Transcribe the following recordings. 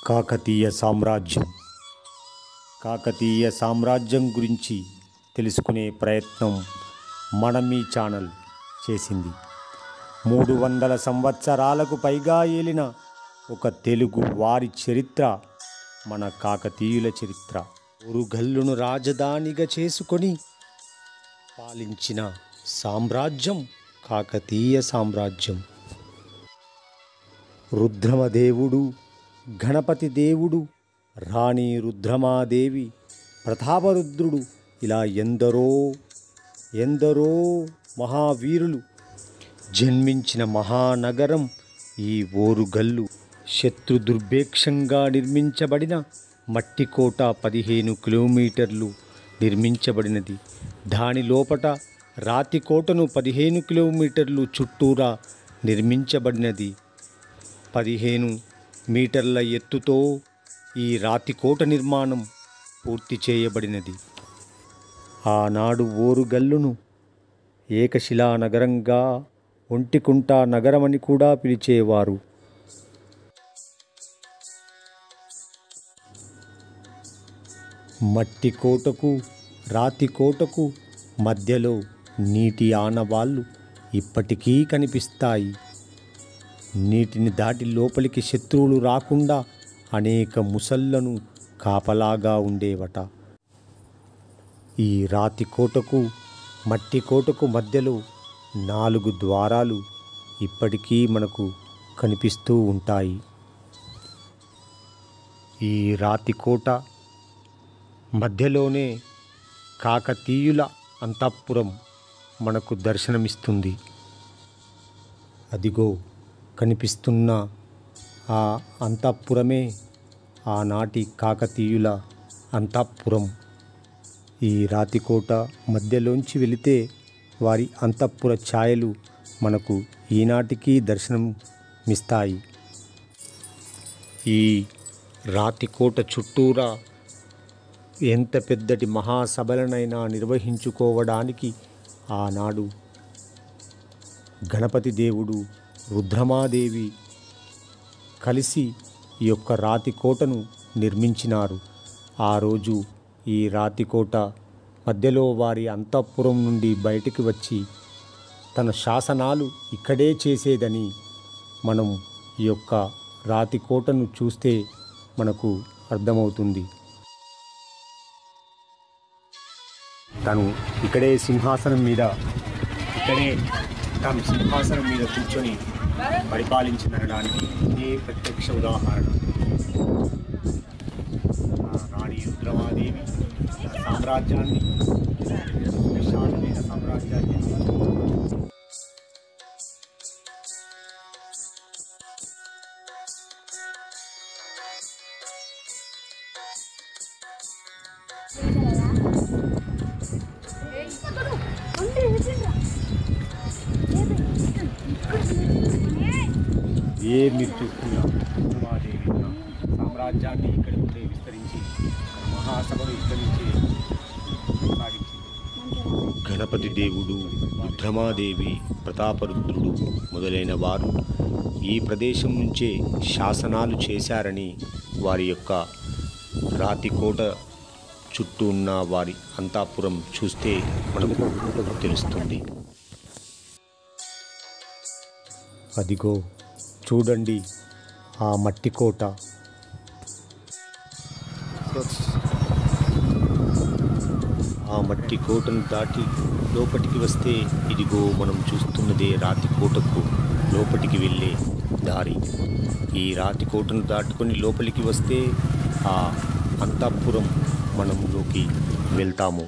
కాకతీయ సామ్రాజ్యం కాకతీయ సామ్రాజ్యం గురించి తెలుసుకునే ప్రయత్నం మన మీ ఛానల్ చేసింది మూడు వందల సంవత్సరాలకు పైగా ఏలిన ఒక తెలుగు వారి చరిత్ర మన కాకతీయుల చరిత్ర ఉరుగల్లును రాజధానిగా చేసుకొని పాలించిన సామ్రాజ్యం కాకతీయ సామ్రాజ్యం రుద్రమదేవుడు గణపతి దేవుడు రాణి రుద్రమాదేవి ప్రతాపరుద్రుడు ఇలా ఎందరో ఎందరో మహావీరులు జన్మించిన మహానగరం ఈ ఓరుగల్లు శత్రు దుర్భేక్షంగా నిర్మించబడిన మట్టి కోట పదిహేను కిలోమీటర్లు నిర్మించబడినది దాని లోపట రాతి కోటను పదిహేను కిలోమీటర్లు చుట్టూరా నిర్మించబడినది పదిహేను మీటర్ల ఎత్తుతో ఈ రాతికోట నిర్మాణం పూర్తి చేయబడినది ఆనాడు ఓరుగల్లును ఏకశిలా నగరంగా ఒంటికుంట నగరమని కూడా పిలిచేవారు మట్టి కోటకు రాతి కోటకు మధ్యలో నీటి ఆనవాళ్ళు ఇప్పటికీ కనిపిస్తాయి నీటిని దాటి లోపలికి శత్రువులు రాకుండా అనేక ముసళ్లను కాపలాగా ఉండేవట ఈ రాతి కోటకు మట్టి కోటకు మధ్యలో నాలుగు ద్వారాలు ఇప్పటికీ మనకు కనిపిస్తూ ఉంటాయి ఈ రాతి కోట మధ్యలోనే కాకతీయుల అంతఃపురం మనకు దర్శనమిస్తుంది అదిగో కనిపిస్తున్న ఆ అంతఃపురమే ఆనాటి కాకతీయుల అంతఃపురం ఈ రాతికోట మధ్యలోంచి వెళితే వారి అంతఃపుర ఛాయలు మనకు ఈనాటికి దర్శనమిస్తాయి ఈ రాతికోట చుట్టూరా ఎంత పెద్దటి మహాసభలనైనా నిర్వహించుకోవడానికి ఆనాడు గణపతి దేవుడు రుద్రమాదేవి కలిసి ఈ యొక్క రాతి కోటను నిర్మించినారు ఆ రోజు ఈ రాతి కోట మధ్యలో వారి అంతఃపురం నుండి బయటికి వచ్చి తన శాసనాలు ఇక్కడే చేసేదని మనం ఈ యొక్క రాతి కోటను చూస్తే మనకు అర్థమవుతుంది తను ఇక్కడే సింహాసనం మీద ఇక్కడే తాను సింహాసనం మీద కూర్చొని పరిపాలించినడానికి ఇదే ప్రత్యక్ష ఉదాహరణ ఆ రాణి రుద్రమాదేవి ఆ సామ్రాజ్యాన్ని విశాలమైన సామ్రాజ్యాన్ని ఏ మీరు చూస్తున్న రుద్రమాదేవి ఉన్న సామ్రాజ్యాన్ని ఇక్కడ ఉండే విస్తరించి మహాసభను విస్తరించి కొనసాగించింది గణపతి దేవుడు రుద్రమాదేవి ప్రతాపరుద్రుడు మొదలైన వారు ఈ ప్రదేశం నుంచే శాసనాలు చేశారని వారి యొక్క రాతి కోట చుట్టూ ఉన్న వారి అంతాపురం చూస్తే మనకు తెలుస్తుంది అదిగో చూడండి ఆ మట్టి కోట ఆ మట్టి కోటను దాటి లోపటికి వస్తే ఇదిగో మనం చూస్తున్నదే రాతి కోటకు లోపటికి వెళ్ళే దారి ఈ రాతి కోటను దాటుకొని లోపలికి వస్తే ఆ అంతఃపురం మనములోకి వెళ్తాము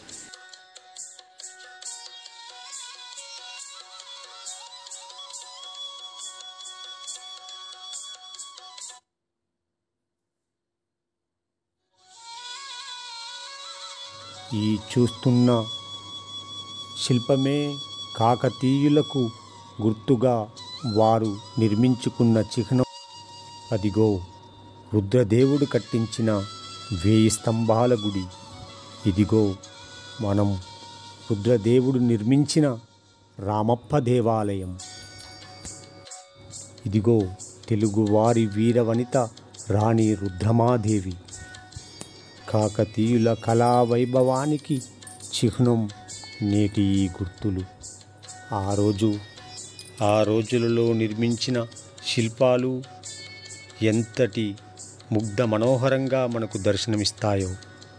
ఈ చూస్తున్న శిల్పమే కాకతీయులకు గుర్తుగా వారు నిర్మించుకున్న చిహ్నం అదిగో రుద్రదేవుడు కట్టించిన వేయి స్తంభాల గుడి ఇదిగో మనం రుద్రదేవుడు నిర్మించిన రామప్ప దేవాలయం ఇదిగో తెలుగువారి వీరవనిత రాణి రుద్రమాదేవి కాకతీయుల కళా వైభవానికి చిహ్నం నేటి ఈ గుర్తులు ఆ రోజు ఆ రోజులలో నిర్మించిన శిల్పాలు ఎంతటి ముగ్ధ మనోహరంగా మనకు దర్శనమిస్తాయో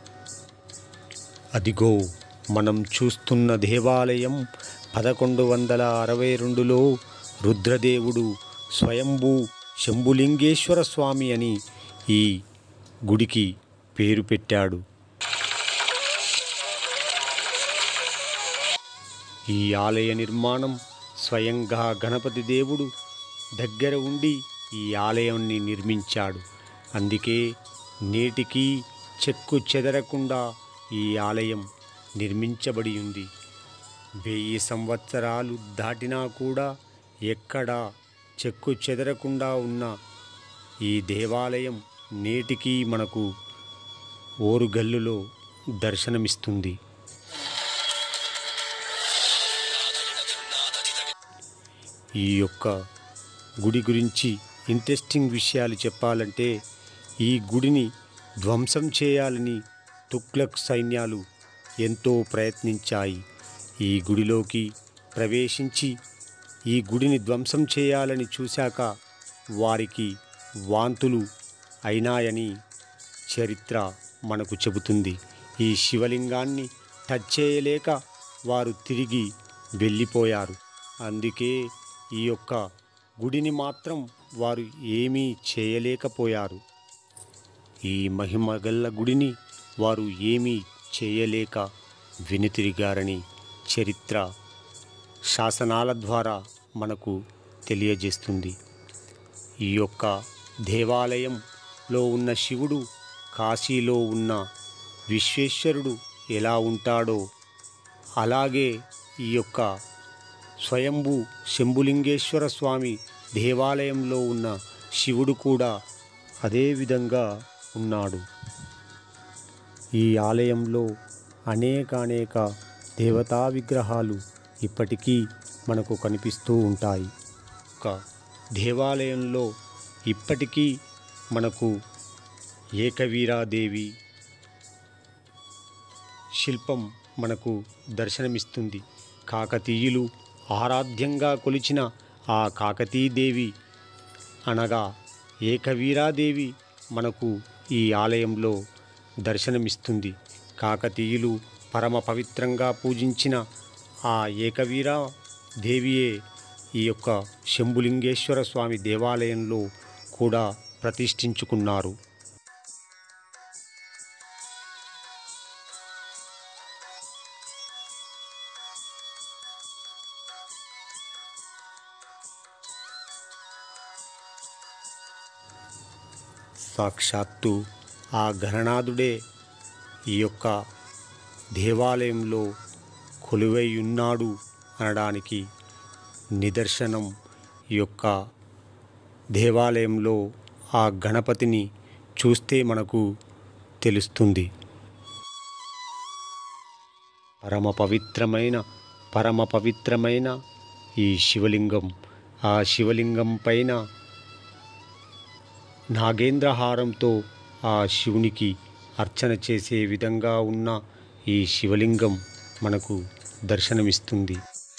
అదిగో మనం చూస్తున్న దేవాలయం పదకొండు వందల అరవై రెండులో రుద్రదేవుడు స్వయంభూ శంభులింగేశ్వర స్వామి అని ఈ గుడికి పేరు పెట్టాడు ఈ ఆలయ నిర్మాణం స్వయంగా గణపతి దేవుడు దగ్గర ఉండి ఈ ఆలయాన్ని నిర్మించాడు అందుకే నేటికి చెక్కు చెదరకుండా ఈ ఆలయం నిర్మించబడి ఉంది వెయ్యి సంవత్సరాలు దాటినా కూడా ఎక్కడా చెక్కు చెదరకుండా ఉన్న ఈ దేవాలయం నేటికి మనకు ఓరుగల్లులో దర్శనమిస్తుంది ఈ యొక్క గుడి గురించి ఇంట్రెస్టింగ్ విషయాలు చెప్పాలంటే ఈ గుడిని ధ్వంసం చేయాలని తుగ్లక్ సైన్యాలు ఎంతో ప్రయత్నించాయి ఈ గుడిలోకి ప్రవేశించి ఈ గుడిని ధ్వంసం చేయాలని చూశాక వారికి వాంతులు అయినాయని చరిత్ర మనకు చెబుతుంది ఈ శివలింగాన్ని టచ్ చేయలేక వారు తిరిగి వెళ్ళిపోయారు అందుకే ఈ యొక్క గుడిని మాత్రం వారు ఏమీ చేయలేకపోయారు ఈ మహిమగల్ల గుడిని వారు ఏమీ చేయలేక వెనుతిరిగారని చరిత్ర శాసనాల ద్వారా మనకు తెలియజేస్తుంది ఈ యొక్క దేవాలయంలో ఉన్న శివుడు కాశీలో ఉన్న విశ్వేశ్వరుడు ఎలా ఉంటాడో అలాగే ఈ యొక్క స్వయంభూ శంభులింగేశ్వర స్వామి దేవాలయంలో ఉన్న శివుడు కూడా అదే విధంగా ఉన్నాడు ఈ ఆలయంలో అనేక అనేక దేవతా విగ్రహాలు ఇప్పటికీ మనకు కనిపిస్తూ ఉంటాయి ఒక దేవాలయంలో ఇప్పటికీ మనకు ఏకవీరాదేవి శిల్పం మనకు దర్శనమిస్తుంది కాకతీయులు ఆరాధ్యంగా కొలిచిన ఆ కాకతీదేవి అనగా ఏకవీరాదేవి మనకు ఈ ఆలయంలో దర్శనమిస్తుంది కాకతీయులు పరమ పవిత్రంగా పూజించిన ఆ ఏకవీర దేవియే ఈ యొక్క శంభులింగేశ్వర స్వామి దేవాలయంలో కూడా ప్రతిష్ఠించుకున్నారు సాక్షాత్తు ఆ గణనాథుడే ఈ యొక్క దేవాలయంలో కొలువై ఉన్నాడు అనడానికి నిదర్శనం ఈ యొక్క దేవాలయంలో ఆ గణపతిని చూస్తే మనకు తెలుస్తుంది పరమ పవిత్రమైన పరమ పవిత్రమైన ఈ శివలింగం ఆ శివలింగం పైన నాగేంద్రహారంతో ఆ శివునికి అర్చన చేసే విధంగా ఉన్న ఈ శివలింగం మనకు దర్శనమిస్తుంది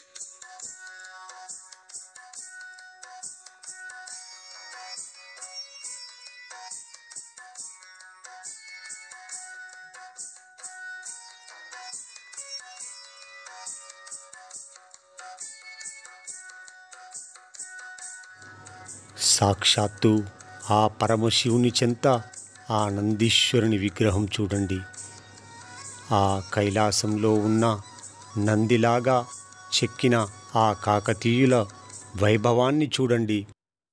సాక్షాత్తు ఆ పరమశివుని చెంత ఆ నందీశ్వరుని విగ్రహం చూడండి ఆ కైలాసంలో ఉన్న నందిలాగా చెక్కిన ఆ కాకతీయుల వైభవాన్ని చూడండి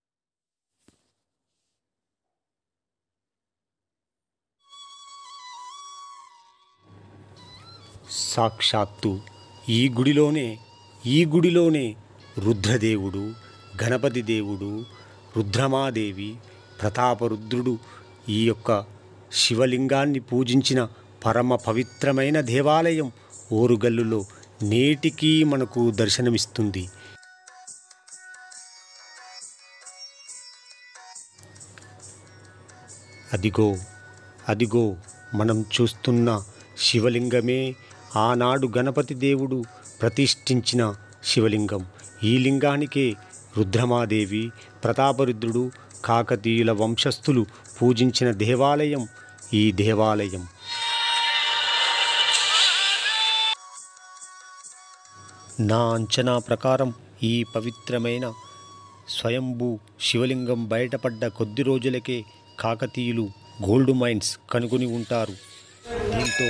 సాక్షాత్తు ఈ గుడిలోనే ఈ గుడిలోనే రుద్రదేవుడు గణపతి దేవుడు రుద్రమాదేవి ప్రతాపరుద్రుడు ఈ యొక్క శివలింగాన్ని పూజించిన పరమ పవిత్రమైన దేవాలయం ఓరుగల్లులో నేటికీ మనకు దర్శనమిస్తుంది అదిగో అదిగో మనం చూస్తున్న శివలింగమే ఆనాడు గణపతి దేవుడు ప్రతిష్ఠించిన శివలింగం ఈ లింగానికే రుద్రమాదేవి ప్రతాపరుద్రుడు కాకతీయుల వంశస్థులు పూజించిన దేవాలయం ఈ దేవాలయం నా అంచనా ప్రకారం ఈ పవిత్రమైన స్వయంభూ శివలింగం బయటపడ్డ కొద్ది రోజులకే కాకతీయులు గోల్డ్ మైన్స్ కనుగొని ఉంటారు దీంతో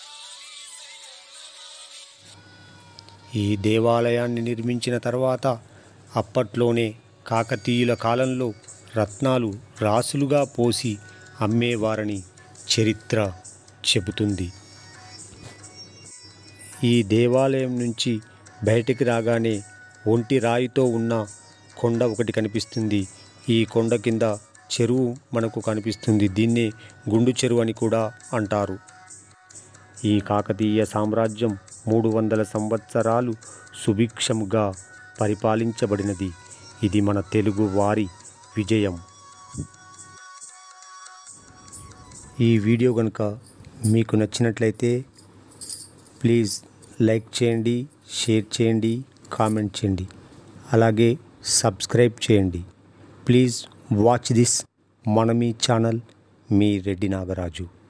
ఈ దేవాలయాన్ని నిర్మించిన తర్వాత అప్పట్లోనే కాకతీయుల కాలంలో రత్నాలు రాసులుగా పోసి అమ్మేవారని చరిత్ర చెబుతుంది ఈ దేవాలయం నుంచి బయటికి రాగానే ఒంటి రాయితో ఉన్న కొండ ఒకటి కనిపిస్తుంది ఈ కొండ కింద చెరువు మనకు కనిపిస్తుంది దీన్నే గుండు చెరువు అని కూడా అంటారు ఈ కాకతీయ సామ్రాజ్యం మూడు వందల సంవత్సరాలు సుభిక్షముగా పరిపాలించబడినది ఇది మన తెలుగు వారి విజయం ఈ వీడియో కనుక మీకు నచ్చినట్లయితే ప్లీజ్ లైక్ చేయండి షేర్ చేయండి కామెంట్ చేయండి అలాగే సబ్స్క్రైబ్ చేయండి ప్లీజ్ వాచ్ దిస్ మన మీ ఛానల్ మీ రెడ్డి నాగరాజు